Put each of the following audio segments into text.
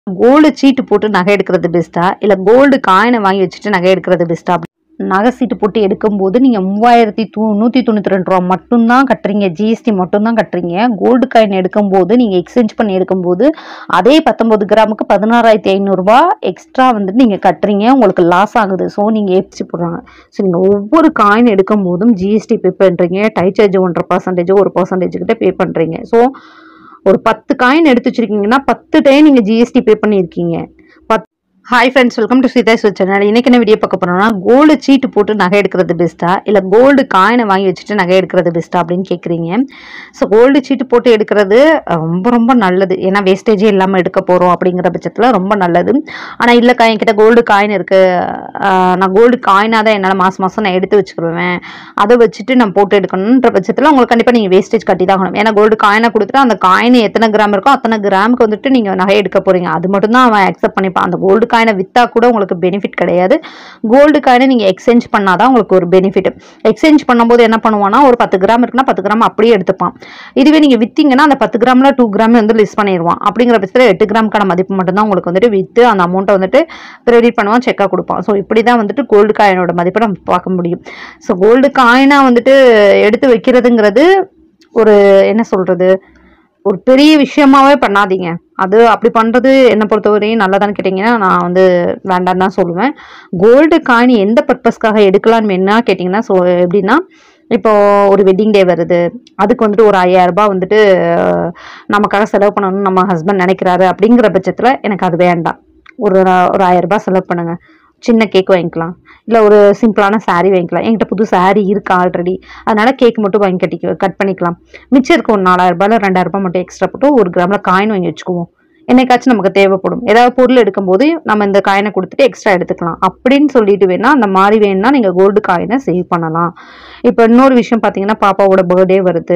gold சீட்டு போட்டு நகை எடுக்கிறது பெஸ்ட்டா இல்லை கோல்டு காயினை வாங்கி வச்சுட்டு நகை எடுக்கிறது பெஸ்ட்டா நகை சீட்டு போட்டு எடுக்கும்போது நீங்கள் மூவாயிரத்தி தூ நூற்றி தொண்ணூற்றி ரெண்டு ரூபா மட்டும்தான் கட்டுறீங்க ஜிஎஸ்டி மட்டும்தான் கட்டுறீங்க கோல்டு காயின் எடுக்கும்போது நீங்கள் எக்ஸ்சேஞ்ச் பண்ணி எடுக்கும்போது அதே பத்தொம்பது கிராமுக்கு பதினாறாயிரத்தி ஐநூறுரூபா எக்ஸ்ட்ரா வந்துட்டு நீங்கள் கட்டுறீங்க உங்களுக்கு லாஸ் ஆகுது ஸோ நீங்கள் ஏபிசி போடுறாங்க ஸோ நீங்கள் ஒவ்வொரு காயின் எடுக்கும் போதும் ஜிஎஸ்டி பே பண்ணுறீங்க டை சார்ஜ் ஒன்றரை பர்சன்டேஜ் ஒரு பர்சன்டேஜ் கிட்ட பே பண்ணுறீங்க ஸோ ஒரு பத்து காயின் எடுத்து வச்சிருக்கீங்கன்னா பத்து டைம் நீங்கள் ஜிஎஸ்டி பே பண்ணியிருக்கீங்க but hi friends welcome to Seetha sweet channel இன்னைக்கு என்ன வீடியோ பார்க்க போறோம்னா கோல்டு சீட்டு போட்டு நகை எடுக்கிறது பெஸ்ட்டா இல்லை கோல்டு காயினை வாங்கி வச்சுட்டு நகை எடுக்கிறது பெஸ்ட்டா அப்படின்னு கேட்குறீங்க ஸோ கோல்டு சீட்டு போட்டு எடுக்கிறது ரொம்ப ரொம்ப நல்லது ஏன்னா வேஸ்டேஜே இல்லாமல் எடுக்க போகிறோம் அப்படிங்கிற பட்சத்தில் ரொம்ப நல்லது ஆனால் இல்லைக்கா என்கிட்ட கோல்டு காயின் இருக்குது நான் கோல்டு காயினாக தான் என்னால் மாதம் மாதம் நான் எடுத்து வச்சுக்கிடுவேன் அதை வச்சுட்டு நான் போட்டு எடுக்கணுன்ற பட்சத்தில் உங்களுக்கு கண்டிப்பாக நீங்கள் வேஸ்டேஜ் கட்டி தான் ஆகணும் ஏன்னா கோல்டு காயினை கொடுத்துட்டு அந்த காயின் எத்தனை கிராம் இருக்கோ அத்தனை கிராமுக்கு வந்துட்டு நீங்கள் நகை எடுக்க போகிறீங்க அது மட்டும் தான் அவன் அக்செப்ட் பண்ணிப்பான் அந்த கோல்டு காயினை விற்றா கூட உங்களுக்கு பெனிஃபிட் கிடையாது கோல்டு காயினை நீங்கள் எக்ஸ்சேஞ்ச் பண்ணாதான் உங்களுக்கு ஒரு பெனிஃபிட் எக்ஸ்சேஞ்ச் பண்ணும்போது என்ன பண்ணுவான்னா ஒரு பத்து கிராம் இருக்குன்னா பத்து கிராம் அப்படியே எடுத்துப்பான் இதுவே நீங்கள் விற்றீங்கன்னா அந்த பத்து கிராமில் டூ கிராம் வந்து லிஸ்ட் பண்ணிடுவான் அப்படிங்கிற பட்சத்தில் எட்டு கிராமுக்கான மதிப்பு மட்டும்தான் உங்களுக்கு வந்துட்டு விற்று அந்த அமௌண்ட்டை வந்துட்டு கிரெடிட் பண்ணுவான் செக்காக கொடுப்பான் ஸோ இப்படி தான் வந்துட்டு கோல்டு காயினோட மதிப்பை நம்ம பார்க்க முடியும் ஸோ கோல்டு காயினாக வந்துட்டு எடுத்து வைக்கிறதுங்கிறது ஒரு என்ன சொல்கிறது ஒரு பெரிய விஷயமாவே பண்ணாதீங்க அது அப்படி பண்ணுறது என்னை பொறுத்தவரையும் நல்லதான்னு கேட்டிங்கன்னா நான் வந்து வேண்டான்னு தான் சொல்லுவேன் கோல்டு காயின் எந்த பர்பஸ்க்காக எடுக்கலான்னு என்ன கேட்டிங்கன்னா ஸோ எப்படின்னா இப்போ ஒரு வெட்டிங் டே வருது அதுக்கு வந்துட்டு ஒரு ஐயாயிரம் ரூபாய் வந்துட்டு அஹ், நமக்காக செலவு பண்ணணும்னு நம்ம ஹஸ்பண்ட் நினைக்கிறாரு அப்படிங்கிற பட்சத்தில் எனக்கு அது வேண்டாம் ஒரு ஒரு ஆயிரம் ரூபாய் செலவு பண்ணுங்க சின்ன கேக் வாங்கிக்கலாம் இல்லை ஒரு சிம்பிளான saree வாங்கிக்கலாம் என்கிட்ட புது saree இருக்கு ஆல்ரெடி அதனால கேக் மட்டும் வாங்கி கட்டி கட் பண்ணிக்கலாம் மிச்சம் இருக்க ஒரு நாலாயிரம் ரூபாயில் ரெண்டாயிரம் ரூபாய் மட்டும் எக்ஸ்ட்ரா போட்டு ஒரு கிராமில் காயின் வாங்கி வச்சுக்குவோம் என்னைக்காச்சும் நமக்கு தேவைப்படும் ஏதாவது பொருள் எடுக்கும்போது நம்ம இந்த காயினை கொடுத்துட்டு எக்ஸ்ட்ரா எடுத்துக்கலாம் அப்படின்னு சொல்லிட்டு வேணா அந்த மாதிரி வேணும்னா நீங்கள் கோல்டு காயினை சேவ் பண்ணலாம் இப்போ இன்னொரு விஷயம் பார்த்தீங்கன்னா பாப்பாவோட பர்த்டே வருது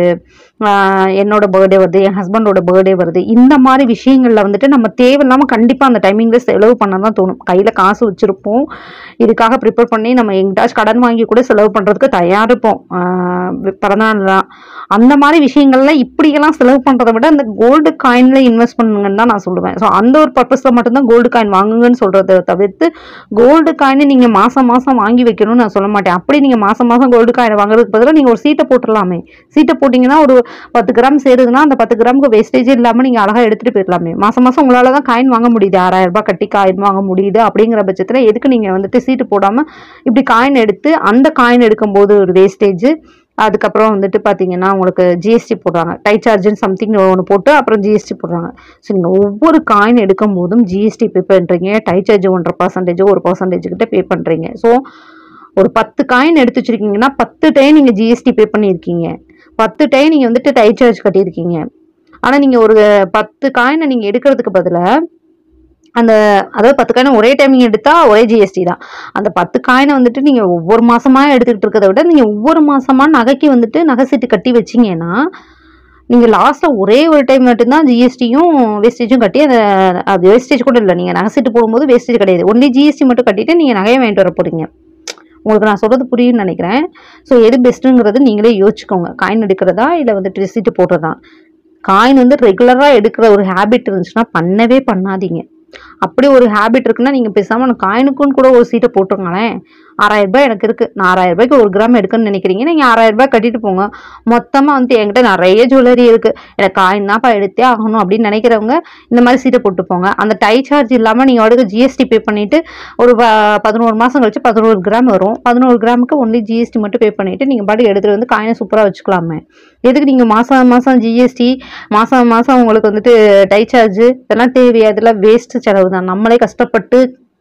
ஆஹ் என்னோட பர்த்டே வருது என் ஹஸ்பண்டோட பர்த்டே வருது இந்த மாதிரி விஷயங்கள்ல வந்துட்டு நம்ம தேவையில்லாமல் கண்டிப்பாக அந்த டைமிங்ல செலவு பண்ண தான் தோணும் கையில் காசு வச்சிருப்போம் இதுக்காக ப்ரிப்பேர் பண்ணி நம்ம எங்கிட்டாச்சும் கடன் வாங்கி கூட செலவு பண்ணுறதுக்கு தயார் இருப்போம் ஆஹ் பிறந்தநாள்லாம் அந்த மாதிரி விஷயங்கள்ல இப்படியெல்லாம் செலவு பண்ணுறதை விட அந்த கோல்டு காயின்ல இன்வெஸ்ட் பண்ணுங்கன்னு தான் நான் சொல்லுவேன் ஸோ அந்த ஒரு பர்பஸில் மட்டும்தான் கோல்டு காயின் வாங்குங்கன்னு சொல்றதை தவிர்த்து கோல்டு காயினை நீங்கள் மாசம் மாசம் வாங்கி வைக்கணும்னு நான் சொல்ல மாட்டேன் அப்படி நீங்கள் மாசம் மாசம் கோல்டு காயினை வாங்குறதுக்கு பதிலாக நீங்கள் ஒரு சீட்டை போட்டுடலாமே சீட்டை போட்டிங்கன்னா ஒரு பத்து கிராம் சேருதுன்னா அந்த பத்து கிராமுக்கு வேஸ்டேஜ் இல்லாமல் நீங்கள் அழகாக எடுத்துகிட்டு போயிடலாமே மாசம் மாசம் உங்களால் தான் காயின் வாங்க முடியுது ஆறாயிரம் ரூபாய் கட்டி காயின் வாங்க முடியுது அப்படிங்கிற பட்சத்தில் எதுக்கு நீங்கள் வந்துட்டு சீட்டு போடாமல் இப்படி காயின் எடுத்து அந்த காயின் எடுக்கும்போது ஒரு வேஸ்டேஜ் அதுக்கப்புறம் வந்துட்டு பார்த்தீங்கன்னா உங்களுக்கு ஜிஎஸ்டி போடுறாங்க டை சார்ஜ்னு சம்திங் ஒன்று போட்டு அப்புறம் ஜிஎஸ்டி போடுறாங்க ஸோ நீங்கள் ஒவ்வொரு காயின் எடுக்கும் போதும் ஜிஎஸ்டி பே பண்ணுறீங்க டை சார்ஜ் ஒன்றரை பர்சன்டேஜ் ஒரு பர்சன்டேஜ் கிட்ட பே பண்ணுறீங்க ஸோ ஒரு பத்து காயின் எடுத்து வச்சிருக்கீங்கன்னா பத்து டைம் நீங்கள் ஜிஎஸ்டி பே பண்ணியிருக்கீங்க பத்து டைம் நீங்கள் வந்துட்டு டை சார்ஜ் கட்டியிருக்கீங்க ஆனால் நீங்கள் ஒரு பத்து காயினை நீங்கள் எடுக்கிறதுக்கு பதிலாக அந்த அதாவது பத்து காயின் ஒரே டைமிங் எடுத்தா ஒரே ஜிஎஸ்டி தான் அந்த பத்து காயினை வந்துட்டு நீங்கள் ஒவ்வொரு மாசமா எடுத்துக்கிட்டு இருக்கிறத விட நீங்கள் ஒவ்வொரு மாசமா நகைக்கு வந்துட்டு நகை சீட்டு கட்டி வச்சீங்கன்னா நீங்கள் லாஸ்ட்டாக ஒரே ஒரு டைம் மட்டும்தான் ஜிஎஸ்டியும் வேஸ்டேஜும் கட்டி அந்த அது வேஸ்டேஜ் கூட இல்லை நீங்கள் நகை சீட்டு போடும்போது வேஸ்டேஜ் கிடையாது ஒன்லி ஜிஎஸ்டி மட்டும் கட்டிட்டு நீங்கள் நகையை வாங்கிட்டு வர போகிறீங்க உங்களுக்கு நான் சொல்கிறது புரியும்னு நினைக்கிறேன் ஸோ எது பெஸ்ட்டுங்கிறது நீங்களே யோசிச்சுக்கோங்க காயின் எடுக்கிறதா இல்லை வந்துட்டு சீட்டு போடுறதா காயின் வந்து ரெகுலராக எடுக்கிற ஒரு ஹேபிட் இருந்துச்சுன்னா பண்ணவே பண்ணாதீங்க அப்படி ஒரு ஹேபிட் இருக்குன்னா நீங்கள் பேசாமல் நான் காயினுக்குன்னு கூட ஒரு சீட்டை போட்டுருங்களேன் ஆறாயிரம் ரூபாய் எனக்கு இருக்குது நான் ஆறாயிரம் ரூபாய்க்கு ஒரு கிராம் எடுக்கணும்னு நினைக்கிறீங்க நீங்கள் ஆறாயிரம் ரூபாய் கட்டிட்டு போங்க மொத்தமாக வந்து என்கிட்ட நிறைய ஜுவல்லரி இருக்குது எனக்கு காயின் தான்ப்பா எடுத்தே ஆகணும் அப்படின்னு நினைக்கிறவங்க இந்த மாதிரி சீட்டை போட்டு போங்க அந்த டை சார்ஜ் இல்லாமல் நீங்கள் அடுக்கு ஜிஎஸ்டி பே பண்ணிவிட்டு ஒரு ப- பதினோரு மாதம் கழிச்சு பதினோரு கிராம் வரும் பதினோரு கிராமுக்கு ஒன்லி ஜிஎஸ்டி மட்டும் பே பண்ணிவிட்டு நீங்கள் பாட்டு எடுத்துகிட்டு வந்து காயினை சூப்பராக வச்சுக்கலாமே எதுக்கு நீங்கள் மாதம் மாதம் ஜிஎஸ்டி மாதம் மாதம் உங்களுக்கு வந்துட்டு டை சார்ஜ் இதெல்லாம் தேவையா இதெல்லாம் வேஸ்ட் செலவு தான் நம்மளே கஷ்டப்பட்டு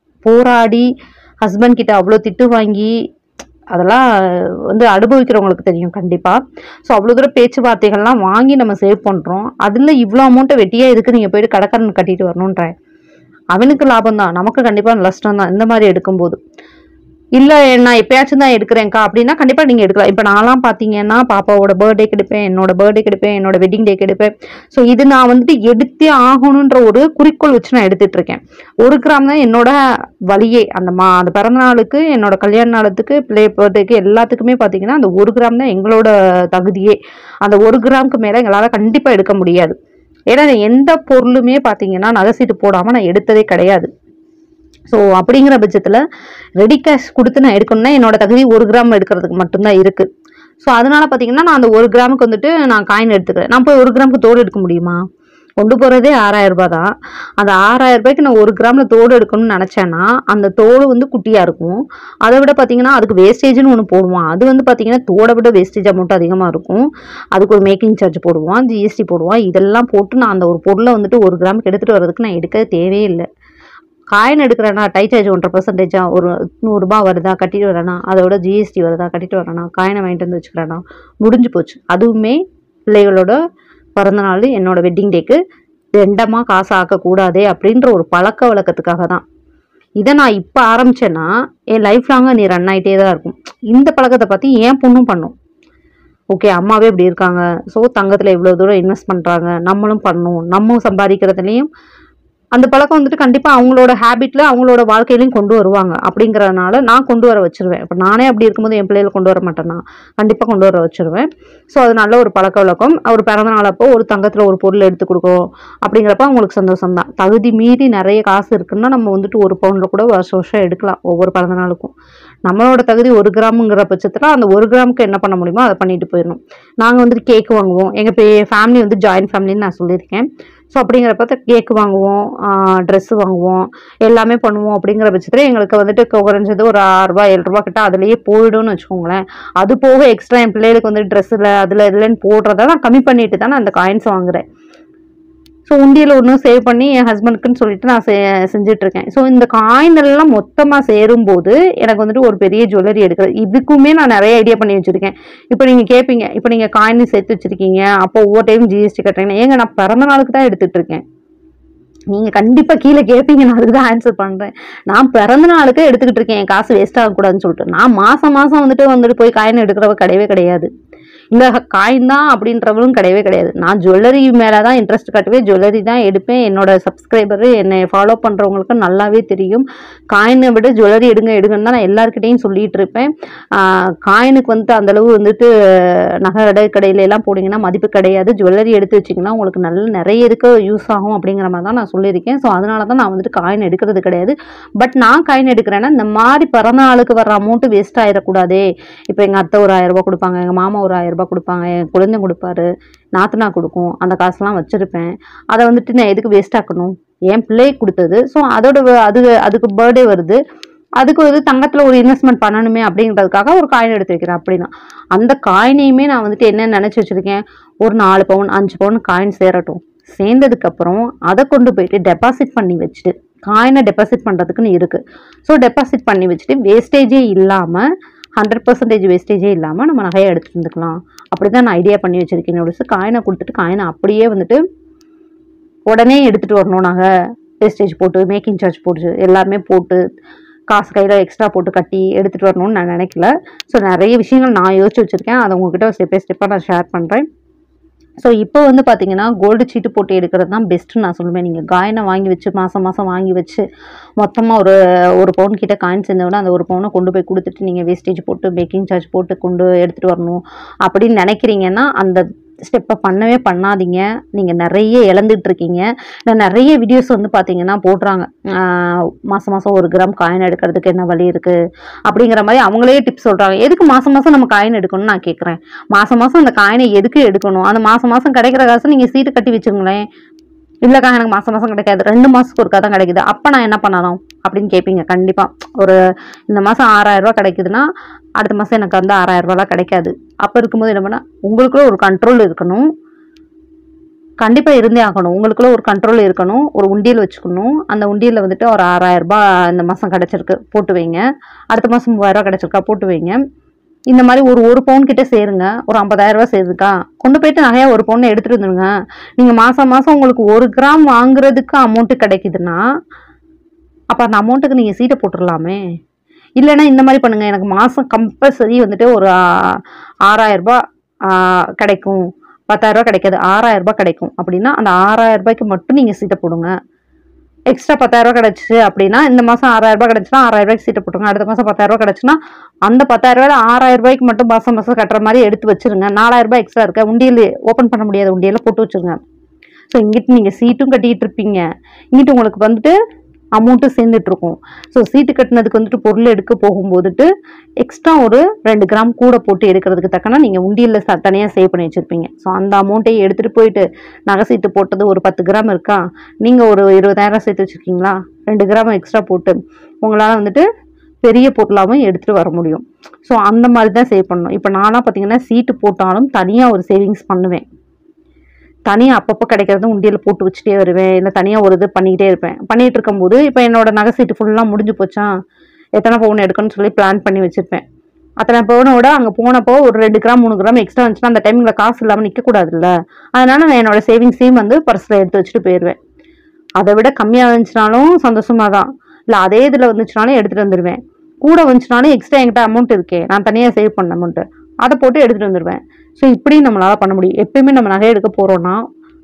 போராடி ஹஸ்பண்ட் கிட்ட அவ்வளோ திட்டு வாங்கி அதெல்லாம் வந்து அனுபவிக்கிறவங்களுக்கு தெரியும் கண்டிப்பாக ஸோ அவ்வளோ தூரம் பேச்சுவார்த்தைகள்லாம் வாங்கி நம்ம சேவ் பண்ணுறோம் அதில் இவ்வளோ அமௌண்ட்டை வெட்டியாக எதுக்கு நீங்கள் போயிட்டு கடைக்காரன் கட்டிட்டு வரணுன்ற அவனுக்கு லாபம் தான் நமக்கு கண்டிப்பாக நஷ்டம் தான் இந்த மாதிரி எடுக்கும்போது இல்லை நான் எப்பயாச்சும் தான் எடுக்கிறேன்க்கா அப்படின்னா கண்டிப்பாக நீங்கள் எடுக்கலாம் இப்போ நான்லாம் பார்த்தீங்கன்னா பாப்பாவோட பர்த்டேக்கு எடுப்பேன் என்னோட பர்த்டேக்கு எடுப்பேன் என்னோட வெட்டிங் டேக்கு எடுப்பேன் ஸோ இது நான் வந்துட்டு எடுத்தே ஆகணுன்ற ஒரு குறிக்கோள் வச்சு நான் எடுத்துட்டு இருக்கேன் ஒரு கிராம் தான் என்னோட வழியே அந்த மா அந்த பிறந்த நாளுக்கு என்னோட கல்யாண நாளுக்கு பிள்ளை பர்த்டேக்கு எல்லாத்துக்குமே பார்த்தீங்கன்னா அந்த ஒரு கிராம் தான் எங்களோட தகுதியே அந்த ஒரு கிராமுக்கு மேலே எங்களால் கண்டிப்பாக எடுக்க முடியாது ஏன்னா நான் எந்த பொருளுமே பார்த்தீங்கன்னா நகை சீட்டு போடாமல் நான் எடுத்ததே கிடையாது ஸோ அப்படிங்கிற பட்சத்தில் ரெடி கேஷ் கொடுத்து நான் எடுக்கணும்னா என்னோட தகுதி ஒரு கிராம் எடுக்கிறதுக்கு மட்டும்தான் இருக்குது ஸோ அதனால பார்த்தீங்கன்னா நான் அந்த ஒரு கிராமுக்கு வந்துட்டு நான் காயின் எடுத்துக்கிறேன் நான் போய் ஒரு கிராமுக்கு தோடு எடுக்க முடியுமா கொண்டு போகிறதே ஆறாயிரம் ரூபாய் தான் அந்த ஆறாயிரம் ரூபாய்க்கு நான் ஒரு கிராமில் தோடு எடுக்கணும்னு நினச்சேன்னா அந்த தோடு வந்து குட்டியாக இருக்கும் அதை விட பார்த்தீங்கன்னா அதுக்கு வேஸ்டேஜ்னு ஒன்று போடுவான் அது வந்து பார்த்தீங்கன்னா தோடை விட வேஸ்டேஜ் அமௌண்ட் அதிகமாக இருக்கும் அதுக்கு ஒரு மேக்கிங் சார்ஜ் போடுவான் ஜிஎஸ்டி போடுவான் இதெல்லாம் போட்டு நான் அந்த ஒரு பொருளை வந்துட்டு ஒரு கிராமுக்கு எடுத்துகிட்டு வர்றதுக்கு நான் எடுக்க தேவையே இல்லை காயின் எடுக்கிறேன்னா டை சார்ஜ் ஒன்றரை பர்சன்டேஜா ஒரு நூறுரூபா வருதா கட்டிட்டு வரேனா அதோட ஜிஎஸ்டி வருதா கட்டிட்டு வரேனா காயினை வாங்கிட்டு வந்து வச்சுக்கிறேனா முடிஞ்சு போச்சு அதுவுமே பிள்ளைகளோட பிறந்தநாள் என்னோட வெட்டிங் டேக்கு ரெண்டமாக காசு ஆக்கக்கூடாதே அப்படின்ற ஒரு பழக்க வழக்கத்துக்காக தான் இதை நான் இப்போ ஆரம்பிச்சேன்னா என் லைஃப் லாங்காக நீ ரன் ஆகிட்டே தான் இருக்கும் இந்த பழக்கத்தை பற்றி ஏன் பொண்ணும் பண்ணும் ஓகே அம்மாவே இப்படி இருக்காங்க ஸோ தங்கத்தில் இவ்வளோ தூரம் இன்வெஸ்ட் பண்ணுறாங்க நம்மளும் பண்ணணும் நம்ம சம்பாதிக்கிறதுலையும் அந்த பழக்கம் வந்துட்டு கண்டிப்பாக அவங்களோட ஹேபிட்டில் அவங்களோட வாழ்க்கையிலையும் கொண்டு வருவாங்க அப்படிங்கிறதுனால நான் கொண்டு வர வச்சிருவேன் இப்போ நானே அப்படி இருக்கும்போது என் பிள்ளைகளை கொண்டு வர மாட்டேன்னா கண்டிப்பாக கொண்டு வர வச்சிருவேன் ஸோ அது நல்ல ஒரு பழக்க வழக்கம் ஒரு பிறந்த நாள் அப்போ ஒரு தங்கத்தில் ஒரு பொருள் எடுத்து கொடுக்கும் அப்படிங்கிறப்ப அவங்களுக்கு சந்தோஷம் தான் தகுதி மீறி நிறைய காசு இருக்குன்னா நம்ம வந்துட்டு ஒரு பவுண்டில் கூட வருஷம் வருஷம் எடுக்கலாம் ஒவ்வொரு பிறந்த நாளுக்கும் நம்மளோட தகுதி ஒரு கிராமுங்கிற பட்சத்தில் அந்த ஒரு கிராமுக்கு என்ன பண்ண முடியுமோ அதை பண்ணிட்டு போயிடணும் நாங்கள் வந்துட்டு கேக் வாங்குவோம் எங்கள் ஃபேமிலி வந்து ஜாயின்ட் ஃபேமிலின்னு நான் சொல்லியிருக்கேன் ஸோ அப்படிங்கிறப்ப கேக் வாங்குவோம் ட்ரெஸ்ஸு வாங்குவோம் எல்லாமே பண்ணுவோம் அப்படிங்கிற பட்சத்தில் எங்களுக்கு வந்துட்டு குறைஞ்சது ஒரு ஆறுரூபா ஏழு ரூபா கிட்ட அதுலேயே போயிடும்னு வச்சுக்கோங்களேன் அது போக எக்ஸ்ட்ரா என் பிள்ளைகளுக்கு வந்து ட்ரெஸ்ஸில் அதில் இதுலன்னு போடுறத நான் கம்மி பண்ணிட்டு தான் நான் அந்த காயின்ஸ் வாங்குறேன் ஸோ உண்டியல் ஒன்று சேவ் பண்ணி என் ஹஸ்பண்டுக்குன்னு சொல்லிட்டு நான் செ செஞ்சுட்டு இருக்கேன் ஸோ இந்த காயின் எல்லாம் மொத்தமாக சேரும்போது எனக்கு வந்துட்டு ஒரு பெரிய ஜுவல்லரி எடுக்கிறது இதுக்குமே நான் நிறைய ஐடியா பண்ணி வச்சிருக்கேன் இப்போ நீங்கள் கேட்பீங்க இப்போ நீங்கள் காயின் சேர்த்து வச்சிருக்கீங்க அப்போ ஒவ்வொரு டைம் ஜிஎஸ்டி கட்டுறீங்க ஏங்க நான் பிறந்த நாளுக்கு தான் எடுத்துட்டு இருக்கேன் நீங்க கண்டிப்பா கீழே கேட்பீங்க நான் அதுக்கு தான் ஆன்சர் பண்றேன் நான் பிறந்த நாளுக்கு எடுத்துக்கிட்டு இருக்கேன் என் காசு வேஸ்ட் ஆகக்கூடாதுன்னு சொல்லிட்டு நான் மாசம் மாசம் வந்துட்டு வந்துட்டு போய் காயின் எடுக்கிறவ கிடையவே கிடையாது இந்த காயின் தான் அப்படின்றவளும் கிடையவே கிடையாது நான் ஜுவல்லரி மேலே தான் இன்ட்ரெஸ்ட் காட்டுவே ஜுவல்லரி தான் எடுப்பேன் என்னோட சப்ஸ்கிரைபரு என்னை ஃபாலோ பண்ணுறவங்களுக்கு நல்லாவே தெரியும் காயினை விட ஜுவல்லரி எடுங்க எடுங்கன்னு தான் நான் எல்லாருக்கிட்டையும் சொல்லிட்டு இருப்பேன் காயினுக்கு வந்துட்டு அந்த அளவு வந்துட்டு நகை கடை கடையில எல்லாம் போனீங்கன்னா மதிப்பு கிடையாது ஜுவல்லரி எடுத்து வச்சிங்கன்னா உங்களுக்கு நல்ல நிறைய இருக்க யூஸ் ஆகும் அப்படிங்கிற மாதிரி தான் நான் சொல்லியிருக்கேன் ஸோ அதனால தான் நான் வந்துட்டு காயின் எடுக்கிறது கிடையாது பட் நான் காயின் எடுக்கிறேன்னா இந்த மாதிரி பிறந்த நாளுக்கு வர அமௌண்ட்டு வேஸ்ட் ஆயிடக்கூடாதே இப்போ எங்கள் அத்தை ஒரு ஆயிரம் ரூபாய் கொடுப்பாங்க எங்கள் மாமா ஒரு ஆயிரம் ரூபாய் கொடுப்பாங்க என் குழந்தை கொடுப்பாரு நாத்தனா கொடுக்கும் அந்த காசுலாம் வச்சுருப்பேன் அதை வந்துட்டு நான் எதுக்கு வேஸ்ட் ஆக்கணும் என் பிள்ளைக்கு கொடுத்தது ஸோ அதோட வ- அது அதுக்கு பர்த்டே வருது அதுக்கு வந்து தங்கத்தில் ஒரு இன்வெஸ்ட்மெண்ட் பண்ணணுமே அப்படிங்கிறதுக்காக ஒரு காயின் எடுத்து வைக்கிறேன் அப்படின்னா அந்த காயினையுமே நான் வந்துட்டு என்ன நினச்சி வச்சுருக்கேன் ஒரு நாலு பவுன் அஞ்சு பவுன் காயின் சேரட்டும் சேர்ந்ததுக்கப்புறம் அதை கொண்டு போயிட்டு டெபாசிட் பண்ணி வச்சுட்டு காயினை டெபாசிட் பண்ணுறதுக்குன்னு இருக்குது ஸோ டெபாசிட் பண்ணி வச்சுட்டு வேஸ்டேஜே இல்லாமல் ஹண்ட்ரட் பர்சன்டேஜ் வேஸ்டேஜே இல்லாமல் நம்ம நகையை எடுத்துட்டு வந்துக்கலாம் அப்படி தான் நான் ஐடியா பண்ணி வச்சுருக்கேன் என்னோட காயினை கொடுத்துட்டு காயினை அப்படியே வந்துட்டு உடனே எடுத்துகிட்டு வரணும் நாங்கள் வேஸ்டேஜ் போட்டு மேக்கிங் சார்ஜ் போட்டு எல்லாமே போட்டு காசு கையில் எக்ஸ்ட்ரா போட்டு கட்டி எடுத்துகிட்டு வரணும்னு நான் நினைக்கல ஸோ நிறைய விஷயங்கள் நான் யோசிச்சு வச்சுருக்கேன் அதை உங்ககிட்ட ஸ்டெப் பை ஸ்டெப்பாக நான் ஷேர் பண்ணுறேன் ஸோ இப்போ வந்து பார்த்தீங்கன்னா கோல்டு சீட்டு போட்டு எடுக்கிறது தான் பெஸ்ட்டுன்னு நான் சொல்லுவேன் நீங்கள் காயினை வாங்கி வச்சு மாதம் மாதம் வாங்கி வச்சு மொத்தமாக ஒரு ஒரு பவுன் கிட்ட காயின் சேர்ந்த விட அந்த ஒரு பவுனை கொண்டு போய் கொடுத்துட்டு நீங்கள் வேஸ்டேஜ் போட்டு மேக்கிங் சார்ஜ் போட்டு கொண்டு எடுத்துகிட்டு வரணும் அப்படின்னு நினைக்கிறீங்கன்னா அந்த ஸ்டெப்பை பண்ணவே பண்ணாதீங்க நீங்கள் நிறைய இழந்துட்டு இருக்கீங்க நான் நிறைய வீடியோஸ் வந்து பார்த்தீங்கன்னா போடுறாங்க ஆஹ் மாசம் மாதம் ஒரு கிராம் காயின் எடுக்கிறதுக்கு என்ன வழி இருக்குது அப்படிங்கிற மாதிரி அவங்களே டிப்ஸ் சொல்கிறாங்க எதுக்கு மாதம் மாதம் நம்ம காயின் எடுக்கணும்னு நான் கேட்குறேன் மாதம் மாதம் அந்த காயினை எதுக்கு எடுக்கணும் அந்த மாதம் மாதம் கிடைக்கிற காசு நீங்கள் சீட்டு கட்டி வச்சுங்களேன் இல்லைக்கா எனக்கு மாதம் மாதம் கிடைக்காது ரெண்டு மாதத்துக்கு ஒருக்கா தான் கிடைக்குது அப்போ நான் என்ன பண்ணணும் அப்படின்னு கேட்பீங்க கண்டிப்பாக ஒரு இந்த மாதம் ஆறாயிரம் ரூபாய் கிடைக்குதுன்னா அடுத்த மாதம் எனக்கு வந்து ஆறாயிரம் ரூபாய்லாம் கிடைக்காது அப்போ இருக்கும்போது என்ன பண்ணால் உங்களுக்குள்ள ஒரு கண்ட்ரோல் இருக்கணும் கண்டிப்பாக இருந்தே ஆகணும் உங்களுக்குள்ள ஒரு கண்ட்ரோல் இருக்கணும் ஒரு உண்டியல் வச்சுக்கணும் அந்த உண்டியலில் வந்துட்டு ஒரு ஆறாயிரம் ரூபாய் இந்த மாதம் கிடச்சிருக்கு போட்டு வைங்க அடுத்த மாதம் மூவாயிரம் ரூபாய் கிடச்சிருக்கா போட்டு வைங்க இந்த மாதிரி ஒரு ஒரு பவுன் கிட்ட சேருங்க ஒரு ஐம்பதாயிரம் ரூபாய் சேருதுக்கா கொண்டு போயிட்டு நகையா ஒரு பவுன் எடுத்துட்டு வந்துருங்க நீங்கள் மாதம் மாதம் உங்களுக்கு ஒரு கிராம் வாங்குறதுக்கு அமௌண்ட்டு கிடைக்குதுன்னா அப்போ அந்த அமௌண்ட்டுக்கு நீங்கள் சீட்டை போட்டுடலாமே இல்லைன்னா இந்த மாதிரி பண்ணுங்க எனக்கு மாதம் கம்பல்சரி வந்துட்டு ஒரு ஆ- ஆறாயிரம் ரூபாய் ஆ, கிடைக்கும் பத்தாயிரம் ரூபாய் கிடைக்காது ஆறாயிரம் ரூபாய் கிடைக்கும் அப்படின்னா அந்த ஆறாயிரம் ரூபாய்க்கு மட்டும் நீங்கள் சீட்டை போடுங்க எக்ஸ்ட்ரா பத்தாயிரம் ரூபாய் கிடைச்சு அப்படின்னா இந்த மாதம் ஆறாயிரம் ரூபாய் கிடைச்சுன்னா ஆறாயிரம் ரூபாய்க்கு சீட்டை போட்டுருங்க அடுத்த மாதம் பத்தாயிரம் ரூபாய் கிடைச்சுன்னா அந்த பத்தாயிரம் ரூபாய் ஆறாயிரம் ரூபாய்க்கு மட்டும் மாதம் மாதம் கட்டுற மாதிரி எடுத்து வச்சிருங்க நாலாயிரம் ரூபாய் எக்ஸ்ட்ரா இருக்க உண்டியல் ஓப்பன் பண்ண முடியாத உண்டியல போட்டு வச்சிருங்க ஸோ இங்கிட்டு நீங்கள் சீட்டும் கட்டிக்கிட்டு இருப்பீங்க இங்கிட்டு உங்களுக்கு வந்துட்டு அமௌண்ட்டும் சேர்ந்துட்டு இருக்கும் ஸோ சீட்டு கட்டினதுக்கு வந்துட்டு பொருள் எடுக்க போகும்போதுட்டு எக்ஸ்ட்ரா ஒரு ரெண்டு கிராம் கூட போட்டு எடுக்கிறதுக்கு தக்கன நீங்கள் உண்டியலில் ச தனியாக சேவ் பண்ணி வச்சுருப்பீங்க ஸோ அந்த அமௌண்ட்டை எடுத்துகிட்டு போயிட்டு நகை சீட்டு போட்டது ஒரு பத்து கிராம் இருக்கா நீங்கள் ஒரு இருபதாயிரம் சேர்த்து வச்சுருக்கீங்களா ரெண்டு கிராம் எக்ஸ்ட்ரா போட்டு உங்களால் வந்துட்டு பெரிய பொருளாகவும் எடுத்துகிட்டு வர முடியும் ஸோ அந்த மாதிரி தான் சேவ் பண்ணணும் இப்போ நானாக பார்த்தீங்கன்னா சீட்டு போட்டாலும் தனியாக ஒரு சேவிங்ஸ் பண்ணுவேன் தனியாக அப்பப்போ கிடைக்கிறதும் உண்டியல் போட்டு வச்சுட்டே வருவேன் இல்லை தனியாக ஒரு இது பண்ணிக்கிட்டே இருப்பேன் பண்ணிகிட்டு இருக்கும்போது இப்போ என்னோட நகை சீட்டு ஃபுல்லாக முடிஞ்சு போச்சா எத்தனை பவுன் எடுக்கணும்னு சொல்லி பிளான் பண்ணி வச்சுருப்பேன் அத்தனை பவுனோட அங்கே போனப்போ ஒரு ரெண்டு கிராம் மூணு கிராம் எக்ஸ்ட்ரா வந்துச்சுன்னா அந்த டைமில் காசு இல்லாமல் நிற்கக்கூடாதுல்ல அதனால நான் என்னோட சேவிங்ஸையும் வந்து பர்ஸில் எடுத்து வச்சுட்டு போயிடுவேன் அதை விட கம்மியாக இருந்துச்சுனாலும் சந்தோஷமாக தான் இல்லை அதே இதில் வந்துச்சுனாலும் எடுத்துகிட்டு வந்துடுவேன் கூட வந்துச்சுனாலும் எக்ஸ்ட்ரா என்கிட்ட அமௌண்ட் இருக்கே நான் தனியாக சேவ் பண்ண அமௌண்ட்டு அதை போட்டு எடுத்துகிட்டு வந்துடுவேன் ஸோ இப்படி நம்மளால் பண்ண முடியும் எப்பயுமே நம்ம நகை எடுக்க போகிறோன்னா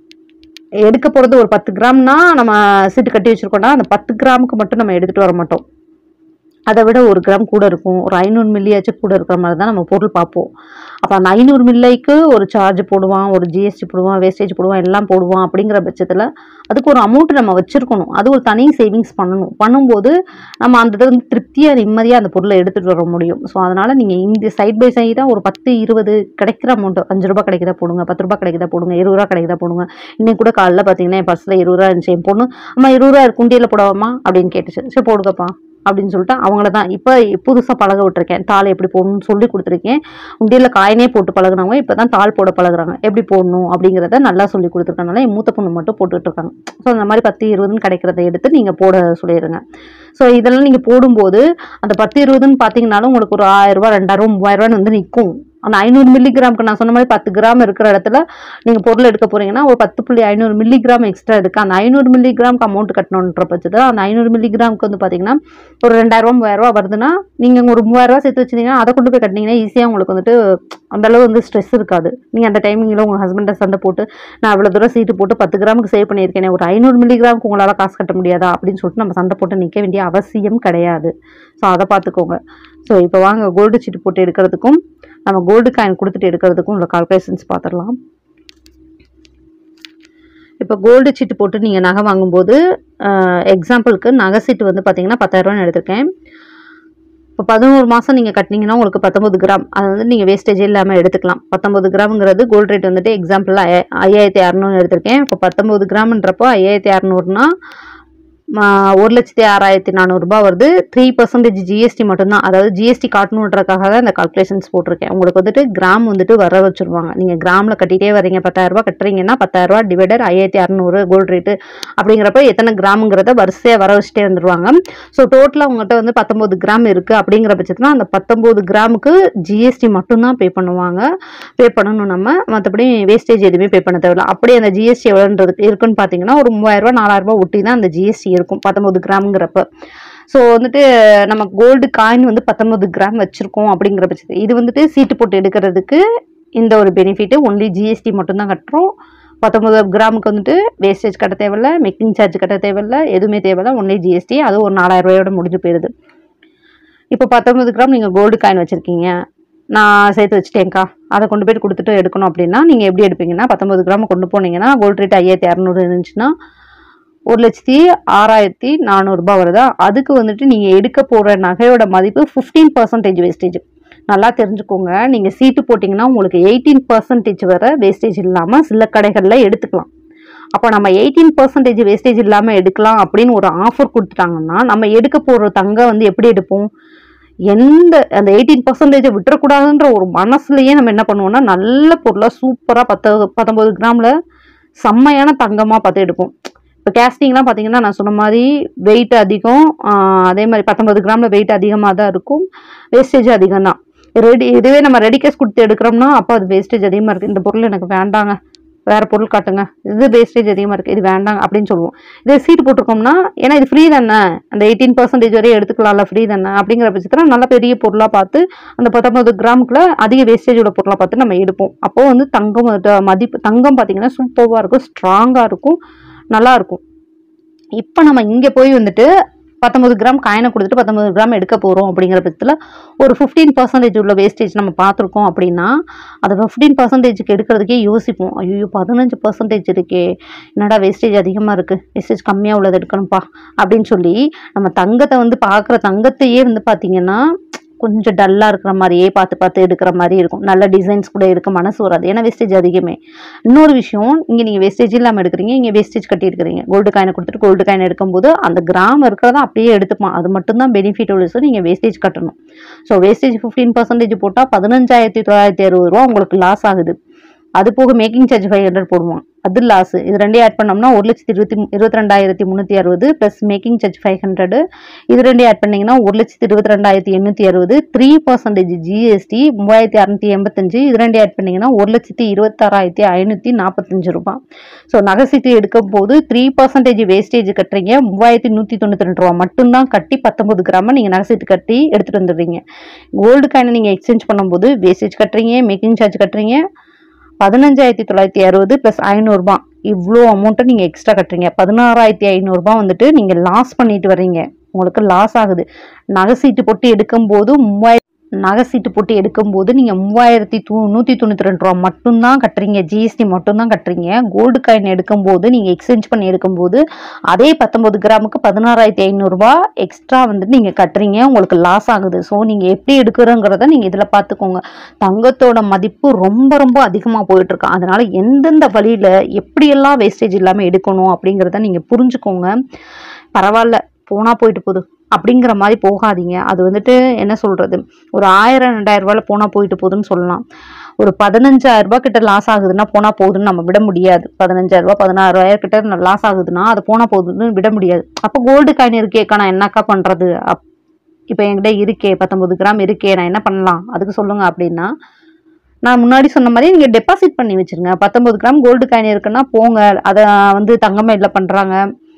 எடுக்க போகிறது ஒரு பத்து கிராம்னா நம்ம சீட்டு கட்டி வச்சுருக்கோம்னா அந்த பத்து கிராமுக்கு மட்டும் நம்ம எடுத்துகிட்டு வர மாட்டோம் அதை விட ஒரு கிராம் கூட இருக்கும் ஒரு ஐநூறு மில்லியாச்சும் கூட இருக்கிற மாதிரி தான் நம்ம பொருள் பார்ப்போம் அப்போ அந்த ஐநூறு மில்லிக்கு ஒரு சார்ஜ் போடுவான் ஒரு ஜிஎஸ்டி போடுவான் வேஸ்டேஜ் போடுவான் எல்லாம் போடுவான் அப்படிங்கிற பட்சத்தில் அதுக்கு ஒரு அமௌண்ட் நம்ம வச்சுருக்கணும் அது ஒரு தனி சேவிங்ஸ் பண்ணணும் பண்ணும்போது நம்ம அந்த இதை வந்து திருப்தியாக நிம்மதியாக அந்த பொருளை எடுத்துகிட்டு வர முடியும் ஸோ அதனால் நீங்கள் இந்த சைட் பை சைடாக ஒரு பத்து இருபது கிடைக்கிற அமௌண்ட் அஞ்சு ரூபா கிடைக்குதா போடுங்க பத்து ரூபா கிடைக்குதா போடுங்க இருபது ரூபா கிடைக்குதா போடுங்க இன்னைக்கு கூட காலைல பார்த்தீங்கன்னா என் பர்ஸில் இருபது ரூபா இருந்துச்சு என் பொண்ணு அம்மா இருபது ரூபா குண்டியில் போடவாமா அப்படின்னு கேட்டுச்சு சரி போடுங்கப்பா அப்படின்னு சொல்லிட்டு அவங்கள தான் இப்போ புதுசாக பழக விட்டுருக்கேன் தாள் எப்படி போடணும்னு சொல்லி கொடுத்துருக்கேன் உண்டியலில் காயினே போட்டு பழகுனவங்க இப்போ தான் தாள் போட பழகுறாங்க எப்படி போடணும் அப்படிங்கிறத நல்லா சொல்லி கொடுத்துருக்கனால என் மூத்த பொண்ணு மட்டும் போட்டுட்டு இருக்காங்க ஸோ அந்த மாதிரி பத்து இருபதுன்னு கிடைக்கிறத எடுத்து நீங்கள் போட சொல்லிடுங்க ஸோ இதெல்லாம் நீங்கள் போடும்போது அந்த பத்து இருபதுன்னு பார்த்தீங்கன்னாலும் உங்களுக்கு ஒரு ஆயிரம் ரூபாய் ரெண்டாயிரம் மூவாயிரம் ரூபாய் வந்து நிற்கும் அந்த ஐநூறு மில்லிகிராமுக்கு நான் சொன்ன மாதிரி பத்து கிராம் இருக்கிற இடத்துல நீங்கள் பொருள் எடுக்க போறீங்கன்னா ஒரு பத்து புள்ளி ஐநூறு மில்லிகிராம் எக்ஸ்ட்ரா இருக்கு அந்த ஐநூறு மில்லிகிராமுக்கு அமௌண்ட் கட்டணுன்ற பட்சத்தில் அந்த ஐநூறு மில்லிகிராமுக்கு வந்து பார்த்தீங்கன்னா ஒரு ரெண்டாயிரம் மூவாயிரம் ரூபா வருதுன்னா நீங்கள் ஒரு மூவாயிரம் ரூபா சேர்த்து வச்சிருந்தீங்கன்னா அதை கொண்டு போய் கட்டினீங்கன்னா ஈஸியாக உங்களுக்கு வந்துட்டு அந்த அளவு வந்து ஸ்ட்ரெஸ் இருக்காது நீங்கள் அந்த டைமிங்கில் உங்கள் ஹஸ்பண்டை சண்டை போட்டு நான் இவ்வளோ தூரம் சீட்டு போட்டு பத்து கிராமுக்கு சேவ் பண்ணியிருக்கேனே ஒரு ஐநூறு மில்லிகிராமுக்கு உங்களால் காசு கட்ட முடியாதா அப்படின்னு சொல்லிட்டு நம்ம சண்டை போட்டு நிற்க வேண்டிய அவசியம் கிடையாது ஸோ அதை பார்த்துக்கோங்க ஸோ இப்போ வாங்க கோல்டு சீட்டு போட்டு எடுக்கிறதுக்கும் நம்ம கோல்டு காயின் கொடுத்துட்டு எடுக்கிறதுக்கும் உள்ள கால்குலேஷன்ஸ் பார்த்துடலாம் இப்போ கோல்டு சீட்டு போட்டு நீங்கள் நகை வாங்கும்போது எக்ஸாம்பிளுக்கு நகை சீட்டு வந்து பார்த்தீங்கன்னா பத்தாயிரரூவான்னு எடுத்திருக்கேன் இப்போ பதினோரு மாதம் நீங்கள் கட்டினீங்கன்னா உங்களுக்கு பத்தொம்பது கிராம் அது வந்து நீங்கள் வேஸ்டேஜே இல்லாமல் எடுத்துக்கலாம் பத்தொம்பது கிராமுங்கிறது கோல்டு ரேட் வந்துட்டு எக்ஸாம்பிள் ஐயாயிரத்தி அறநூறு எடுத்திருக்கேன் இப்போ பத்தொம்பது கிராம்ன்றப்போ ஐயாயிரத்தி அறநூறுனா ஒரு லட்சத்தி ஆறாயிரத்தி நானூறுரூபா வருது த்ரீ பர்சன்டேஜ் ஜிஎஸ்டி மட்டும்தான் அதாவது ஜிஎஸ்டி காட்டணுன்றதுக்காக தான் இந்த கால்குலேஷன்ஸ் போட்டிருக்கேன் உங்களுக்கு வந்துட்டு கிராம் வந்துட்டு வர வச்சுருவாங்க நீங்கள் கிராமில் கட்டிகிட்டே வரீங்க பத்தாயிரரூபா கட்டுறீங்கன்னா பத்தாயிரரூபா டிவைடர் ஐயாயிரத்தி அறநூறு கோல்டு ரேட்டு அப்படிங்கிறப்ப எத்தனை கிராமுங்கிறத வரிசையாக வர வச்சுட்டே வந்துடுவாங்க ஸோ டோட்டலாக உங்கள்கிட்ட வந்து பத்தொம்போது கிராம் இருக்குது அப்படிங்கிற பட்சத்தில் அந்த பத்தொம்போது கிராமுக்கு ஜிஎஸ்டி மட்டும்தான் பே பண்ணுவாங்க பே பண்ணணும் நம்ம மற்றபடி வேஸ்டேஜ் எதுவுமே பே பண்ண தேவையில்ல அப்படியே அந்த ஜிஎஸ்டி எவ்வளோன்றது இருக்குன்னு பார்த்தீங்கன்னா ஒரு மூவாயிரரூபா நாலாயிரரூபா ஒட்டி தான் அந்த ஜிஎஸ்டி இருக்கும் பத்தொம்பது கிராமுங்கிறப்ப ஸோ வந்துட்டு நம்ம கோல்டு காயின் வந்து பத்தொம்பது கிராம் வச்சுருக்கோம் அப்படிங்கிற பட்சத்தில் இது வந்துட்டு சீட்டு போட்டு எடுக்கிறதுக்கு இந்த ஒரு பெனிஃபிட்டு ஒன்லி ஜிஎஸ்டி மட்டும்தான் கட்டுறோம் பத்தொம்பது கிராமுக்கு வந்துட்டு வேஸ்டேஜ் கட்ட தேவையில்ல மேக்கிங் சார்ஜ் கட்ட தேவையில்ல எதுவுமே தேவையில்ல ஒன்லி ஜிஎஸ்டி அது ஒரு நாலாயிரம் ரூபாயோட முடிஞ்சு போயிடுது இப்போ பத்தொம்பது கிராம் நீங்கள் கோல்டு காயின் வச்சுருக்கீங்க நான் சேர்த்து வச்சுட்டேன்க்கா அதை கொண்டு போயிட்டு கொடுத்துட்டு எடுக்கணும் அப்படின்னா நீங்கள் எப்படி எடுப்பீங்கன்னா பத்தொம்பது கிராம் கொண்டு போனீங்கன்னா கோல்டு ரேட் ஐயாயிரத்தி இரநூறு இருந்துச்சுன்னா ஒரு லட்சத்தி ஆறாயிரத்தி நானூறுரூபா வருதா அதுக்கு வந்துட்டு நீங்கள் எடுக்க போகிற நகையோட மதிப்பு ஃபிஃப்டீன் பர்சன்டேஜ் வேஸ்டேஜ் நல்லா தெரிஞ்சுக்கோங்க நீங்கள் சீட்டு போட்டிங்கன்னா உங்களுக்கு எயிட்டீன் பர்சன்டேஜ் வர வேஸ்டேஜ் இல்லாமல் சில கடைகளில் எடுத்துக்கலாம் அப்போ நம்ம எயிட்டீன் பர்சன்டேஜ் வேஸ்டேஜ் இல்லாமல் எடுக்கலாம் அப்படின்னு ஒரு ஆஃபர் கொடுத்துட்டாங்கன்னா நம்ம எடுக்க போகிற தங்கம் வந்து எப்படி எடுப்போம் எந்த அந்த எயிட்டீன் பர்சன்டேஜை விட்டுறக்கூடாதுன்ற ஒரு மனசுலயே நம்ம என்ன பண்ணுவோம்னா நல்ல பொருளாக சூப்பராக பத்து பத்தொம்பது கிராமில் செம்மையான தங்கமாக பார்த்து எடுப்போம் இப்போ கேஸ்டிங்லாம் பார்த்தீங்கன்னா நான் சொன்ன மாதிரி வெயிட் அதிகம் ஆஹ் அதே மாதிரி பத்தொன்பது கிராமில் வெயிட் அதிகமாக தான் இருக்கும் வேஸ்டேஜ் அதிகம் தான் ரெடி இதுவே நம்ம ரெடி கேஸ் கொடுத்து எடுக்கிறோம்னா அப்போ அது வேஸ்டேஜ் அதிகமாக இருக்குது இந்த பொருள் எனக்கு வேண்டாங்க வேற பொருள் காட்டுங்க இது வேஸ்டேஜ் அதிகமாக இருக்குது இது வேண்டாங்க அப்படின்னு சொல்லுவோம் இதே சீட் போட்டிருக்கோம்னா ஏன்னா இது ஃப்ரீ தானே அந்த எயிட்டீன் பர்சன்டேஜ் வரையும் எடுத்துக்கலாம்ல ஃப்ரீ தானே அப்படிங்கிற பட்சத்தில் நல்ல பெரிய பொருளாக பார்த்து அந்த பத்தொன்பது கிராமுக்குள்ள அதிக வேஸ்டேஜோட பொருளாக பார்த்து நம்ம எடுப்போம் அப்போ வந்து தங்கம் அதோட மதிப்பு தங்கம் பார்த்தீங்கன்னா சூப்பராக இருக்கும் ஸ்ட்ராங்காக இருக்கும் நல்லா இருக்கும் இப்போ நம்ம இங்கே போய் வந்துட்டு பத்தொன்பது கிராம் காயினை கொடுத்துட்டு பத்தொன்பது கிராம் எடுக்க போகிறோம் அப்படிங்கிற பட்சத்தில் ஒரு ஃபிஃப்டீன் பர்சன்டேஜ் உள்ள வேஸ்டேஜ் நம்ம பார்த்துருக்கோம் அப்படின்னா அதை ஃபிஃப்டீன் பர்சன்டேஜுக்கு எடுக்கிறதுக்கே யோசிப்போம் ஐயோ பதினஞ்சு பர்சன்டேஜ் இருக்கே என்னடா வேஸ்டேஜ் அதிகமாக இருக்குது வேஸ்டேஜ் கம்மியாக உள்ளது எடுக்கணும்ப்பா அப்படின்னு சொல்லி நம்ம தங்கத்தை வந்து பார்க்குற தங்கத்தையே வந்து பார்த்தீங்கன்னா கொஞ்சம் டல்லாக இருக்கிற மாதிரியே பார்த்து பார்த்து எடுக்கிற மாதிரி இருக்கும் நல்ல டிசைன்ஸ் கூட எடுக்க மனசு வராது ஏன்னா வேஸ்டேஜ் அதிகமே இன்னொரு விஷயம் இங்கே நீங்கள் வேஸ்டேஜ் இல்லாமல் எடுக்கிறீங்க இங்கே வேஸ்டேஜ் கட்டி இருக்கிறீங்க கோல்டு காயினை கொடுத்துட்டு கோல்டு காயின் எடுக்கும்போது அந்த கிராம் இருக்கிறத அப்படியே எடுத்துப்பான் அது மட்டும்தான் பெனிஃபிட் உள்ளது நீங்கள் வேஸ்டேஜ் கட்டணும் ஸோ வேஸ்டேஜ் ஃபிஃப்டீன் பர்சன்டேஜ் போட்டால் பதினஞ்சாயிரத்தி தொள்ளாயிரத்தி அறுபது ரூபா உங்களுக்கு லாஸ் ஆகுது அது போக மேக்கிங் சார்ஜ் ஃபைவ் ஹண்ட்ரட் போடுவான் அது லாஸ் இது ரெண்டையும் ஆட் பண்ணோம்னா ஒரு லட்சத்தி இருபத்தி இருபத்தி ரெண்டாயிரத்தி முந்நூற்றி அறுபது plus making charge five hundred இது ரெண்டையும் ஆட் பண்ணீங்கன்னா ஒரு லட்சத்தி இருபத்தி ரெண்டாயிரத்தி எண்ணூற்றி அறுபது த்ரீ பர்சன்டேஜ் ஜிஎஸ்டி மூவாயிரத்தி அறநூற்றி எண்பத்தஞ்சு இது ரெண்டையும் ஆட் பண்ணீங்கன்னா ஒரு லட்சத்தி இருபத்தாறாயிரத்தி ஐநூற்றி நாற்பத்தஞ்சு ரூபாய் ஸோ நகை சீட்டு எடுக்கும் போது த்ரீ பர்சன்டேஜ் வேஸ்டேஜ் கட்டுறீங்க மூவாயிரத்தி நூற்றி தொண்ணூற்றி ரெண்டு ரூபா மட்டும்தான் கட்டி பத்தொன்பது கிராம நீங்கள் நகை சீட்டு கட்டி எடுத்துகிட்டு வந்துடுறீங்க கோல்டு காயினை நீங்கள் எக்ஸ்சேஞ்ச் பண்ணும்போது வேஸ்டேஜ் கட்டுறீங்க மேக்கிங் சார்ஜ் கட்டுறீங்க பதினஞ்சாயிரத்தி தொள்ளாயிரத்தி அறுபது ப்ளஸ் ஐநூறுரூபா இவ்வளோ அமௌண்ட்டை நீங்கள் எக்ஸ்ட்ரா கட்டுறீங்க பதினாறாயிரத்தி ஐநூறுரூபா வந்துட்டு நீங்கள் லாஸ் பண்ணிட்டு வர்றீங்க உங்களுக்கு லாஸ் ஆகுது நகை சீட்டு போட்டு எடுக்கும்போது மூவாயிரம் நகை சீட்டு போட்டு எடுக்கும்போது நீங்கள் மூவாயிரத்தி தூ நூற்றி தொண்ணூற்றி ரெண்டு ரூபா மட்டும்தான் கட்டுறீங்க ஜிஎஸ்டி மட்டும்தான் கட்டுறீங்க கோல்டு காயின் எடுக்கும்போது நீங்கள் எக்ஸ்சேஞ்ச் பண்ணி எடுக்கும்போது அதே பத்தொம்பது கிராமுக்கு பதினாறாயிரத்தி ஐநூறுரூபா எக்ஸ்ட்ரா வந்துட்டு நீங்கள் கட்டுறீங்க உங்களுக்கு லாஸ் ஆகுது ஸோ நீங்கள் எப்படி எடுக்கிறோங்கிறத நீங்கள் இதில் பார்த்துக்கோங்க தங்கத்தோட மதிப்பு ரொம்ப ரொம்ப அதிகமாக போயிட்டு இருக்கு அதனால எந்தெந்த வழியில் எப்படியெல்லாம் வேஸ்டேஜ் இல்லாமல் எடுக்கணும் அப்படிங்கிறத நீங்கள் புரிஞ்சுக்கோங்க பரவாயில்ல போனால் போயிட்டு போகுது அப்படிங்கிற மாதிரி போகாதீங்க அது வந்துட்டு என்ன சொல்கிறது ஒரு ஆயிரம் ரெண்டாயிரம் ரூபாயில் போனால் போயிட்டு போகுதுன்னு சொல்லலாம் ஒரு பதினஞ்சாயிரம் ரூபாய் கிட்ட லாஸ் ஆகுதுன்னா போனால் போகுதுன்னு நம்ம விட முடியாது பதினஞ்சாயிரம் ரூபாய் பதினாறாயிரம் கிட்ட லாஸ் ஆகுதுன்னா அது போனால் போகுதுன்னு விட முடியாது அப்போ கோல்டு காயின் இருக்கேக்கா நான் என்னக்கா பண்ணுறது அப் இப்போ என்கிட்ட இருக்கே பத்தொம்பது கிராம் இருக்கே நான் என்ன பண்ணலாம் அதுக்கு சொல்லுங்க அப்படின்னா நான் முன்னாடி சொன்ன மாதிரி நீங்கள் டெபாசிட் பண்ணி வச்சிருங்க பத்தொம்பது கிராம் கோல்டு காயின் இருக்குன்னா போங்க அதை வந்து தங்கமேல பண்ணுறாங்க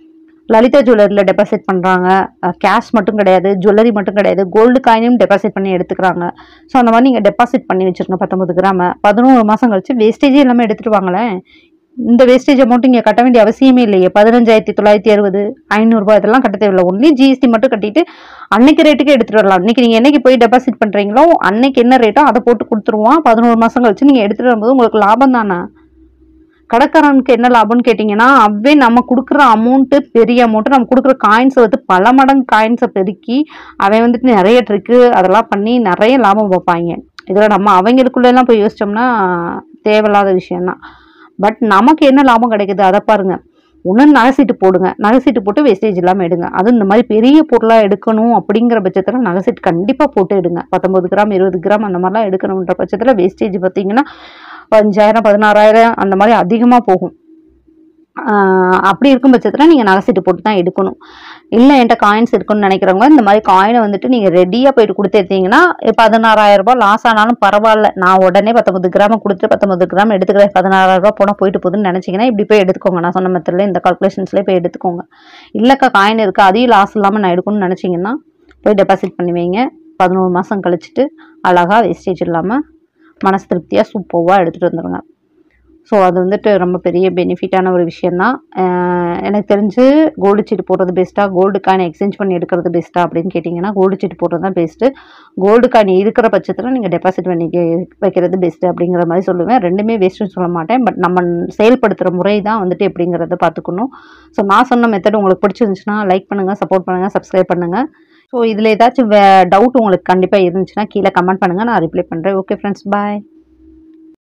லலிதா ஜுவல்லரியில் டெபாசிட் பண்ணுறாங்க கேஷ் மட்டும் கிடையாது ஜுவல்லரி மட்டும் கிடையாது கோல்டு காயினும் டெபாசிட் பண்ணி எடுத்துக்கிறாங்க ஸோ அந்த மாதிரி நீங்கள் டெபாசிட் பண்ணி வச்சுருங்க பத்தொம்பது கிராம பதினோரு மாதம் கழிச்சு வேஸ்டேஜே எல்லாமே எடுத்துகிட்டு வாங்களேன் இந்த வேஸ்டேஜ் அமௌண்ட் இங்கே கட்ட வேண்டிய அவசியமே இல்லையே பதினஞ்சாயிரத்தி தொள்ளாயிரத்தி அறுபது ஐநூறுரூபா இதெல்லாம் கட்ட தேவையில்லை ஒன்லி ஜிஎஸ்டி மட்டும் கட்டிட்டு அன்னைக்கு ரேட்டுக்கு எடுத்துகிட்டு வரலாம் அன்னைக்கு நீங்கள் என்னைக்கு போய் டெபாசிட் பண்ணுறீங்களோ அன்னைக்கு என்ன ரேட்டோ அதை போட்டு கொடுத்துருவோம் பதினோரு மாதம் கழிச்சு நீங்கள் எடுத்துகிட்டு வரும்போது உங்களுக்கு லாபம் தானே கடைக்காரனுக்கு என்ன லாபம்னு கேட்டிங்கன்னா அவே நம்ம கொடுக்குற அமௌண்ட்டு பெரிய அமௌண்ட்டு நம்ம கொடுக்குற காயின்ஸை வந்து பல மடங்கு காயின்ஸை பெருக்கி அவன் வந்துட்டு நிறைய ட்ரிக்கு அதெல்லாம் பண்ணி நிறைய லாபம் பார்ப்பாங்க இதில் நம்ம அவங்களுக்குள்ளெல்லாம் போய் யோசிச்சோம்னா தேவையில்லாத விஷயம்தான் பட் நமக்கு என்ன லாபம் கிடைக்குது அதை பாருங்க ஒன்று நகைசீட்டு போடுங்க நகைசீட்டு போட்டு வேஸ்டேஜ் இல்லாமல் எடுங்க அது இந்த மாதிரி பெரிய பொருளாக எடுக்கணும் அப்படிங்கிற பட்சத்தில் நகைசீட்டு கண்டிப்பாக போட்டு எடுங்க பத்தொம்பது கிராம் இருபது கிராம் அந்த மாதிரிலாம் எடுக்கணுன்ற பட்சத்தில் வேஸ்டேஜ் பார்த்தீங்கன்னா அஞ்சாயிரம் பதினாறாயிரம் அந்த மாதிரி அதிகமாக போகும் ஆஹ் அப்படி இருக்கும் பட்சத்தில் நீங்கள் நகைசீட்டு போட்டு தான் எடுக்கணும் இல்லை என்கிட்ட காயின்ஸ் இருக்குன்னு நினைக்கிறவங்க இந்த மாதிரி காயினை வந்துட்டு நீங்கள் ரெடியாக போயிட்டு கொடுத்து எடுத்தீங்கன்னா பதினாறாயிரம் ரூபாய் லாஸ் ஆனாலும் பரவாயில்ல நான் உடனே பத்தொம்பது கிராம் கொடுத்துட்டு பத்தொம்பது கிராம் எடுத்துக்கிறேன் பதினாறாயிரம் ரூபாய் போனால் போயிட்டு போகுதுன்னு நினச்சிங்கன்னா இப்படி போய் எடுத்துக்கோங்க நான் சொன்ன மெத்தடில் இந்த கால்குலேஷன்ஸ்லேயே போய் எடுத்துக்கோங்க இல்லைக்கா காயின் இருக்குது அதையும் லாஸ் இல்லாமல் நான் எடுக்கணும்னு நினச்சிங்கன்னா போய் டெபாசிட் பண்ணி வைங்க பதினோரு மாதம் கழிச்சிட்டு அழகாக வேஸ்டேஜ் இல்லாமல் மனசு திருப்தியாக சூப்பராக எடுத்துகிட்டு வந்துடுங்க ஸோ அது வந்துட்டு ரொம்ப பெரிய பெனிஃபிட்டான ஒரு விஷயந்தான் அஹ் எனக்கு தெரிஞ்சு கோல்டு சீட்டு போடுறது பெஸ்ட்டாக கோல்டு காயின் எக்ஸ்சேஞ்ச் பண்ணி எடுக்கிறது பெஸ்ட்டாக அப்படின்னு கேட்டிங்கன்னா கோல்டு சீட்டு போடுறது தான் பெஸ்ட்டு கோல்டு காயின் இருக்கிற பட்சத்தில் நீங்கள் டெபாசிட் பண்ணி கே- வைக்கிறது பெஸ்ட்டு அப்படிங்கிற மாதிரி சொல்லுவேன் ரெண்டுமே வேஸ்ட்டுன்னு சொல்ல மாட்டேன் பட் நம்ம செயல்படுத்துகிற முறை தான் வந்துட்டு எப்படிங்கிறத பார்த்துக்கணும் ஸோ நான் சொன்ன மெத்தட் உங்களுக்கு பிடிச்சிருந்துச்சுன்னா லைக் பண்ணுங்கள் சப்போர்ட் பண்ணுங்கள் சப்ஸ்கிரைப் பண்ணுங்கள் ஸோ இதில் ஏதாச்சும் டவுட் உங்களுக்கு கண்டிப்பாக இருந்துச்சுன்னா கீழே கமெண்ட் பண்ணுங்கள் நான் ரிப்ளை பண்ணுறேன் ஓகே ஃப்ரெண்ட்ஸ் பாய்